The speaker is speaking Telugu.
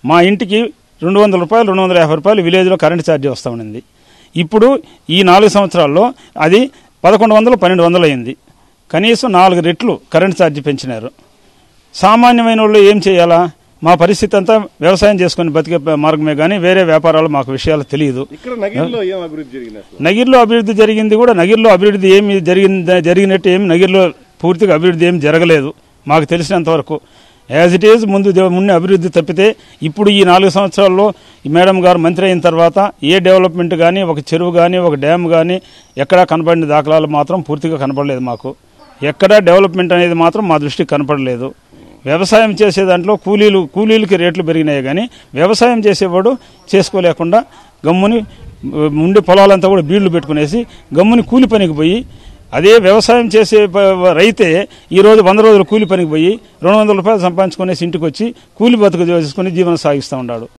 మా ఇంటికి రెండు వందల రూపాయలు రెండు వందల యాభై రూపాయలు విలేజ్లో కరెంట్ ఛార్జీ వస్తూ ఉండింది ఇప్పుడు ఈ నాలుగు సంవత్సరాల్లో అది పదకొండు వందలు పన్నెండు వందలు అయింది కనీసం నాలుగు రెట్లు కరెంట్ ఛార్జీ పెంచినారు సామాన్యమైన వాళ్ళు ఏం చేయాలా మా పరిస్థితి అంతా వ్యవసాయం చేసుకుని బతికే మార్గమే కానీ వేరే వ్యాపారాలు మాకు విషయాలు తెలియదు ఇక్కడ నగిరిలో ఏం అభివృద్ధి జరిగింది అసలు నగిరిలో అభివృద్ధి జరిగింది కూడా నగిరిలో అభివృద్ధి ఏమి జరిగింది జరిగినట్టు ఏమి నగిరిలో పూర్తిగా అభివృద్ధి ఏమి జరగలేదు మాకు తెలిసినంత వరకు యాజ్ ఇట్ ఈజ్ ముందు దే- ముందు అభివృద్ధి తప్పితే ఇప్పుడు ఈ నాలుగు సంవత్సరాల్లో ఈ మేడం గారు మంత్రి అయిన తర్వాత ఏ డెవలప్మెంట్ కానీ ఒక చెరువు కానీ ఒక డ్యామ్ కానీ ఎక్కడా కనపడిన దాఖలాలు మాత్రం పూర్తిగా కనపడలేదు మాకు ఎక్కడా డెవలప్మెంట్ అనేది మాత్రం మా దృష్టికి కనపడలేదు వ్యవసాయం చేసే దాంట్లో కూలీలు కూలీలకి రేట్లు పెరిగినాయి కానీ వ్యవసాయం చేసేవాడు చేసుకోలేకుండా గమ్ముని ఉ, ఉండే పొలాలంతా కూడా బీళ్లు పెట్టుకునేసి గమ్ముని కూలి పనికి పోయి అదే వ్యవసాయం చేసే ప- రైతే ఈ రోజు వంద రోజులు కూలి పనికి పోయి రెండు వందల రూపాయలు సంపాదించుకునేసి ఇంటికి వచ్చి కూలి బతుకు చేసుకుని జీవనం సాగిస్తూ ఉన్నాడు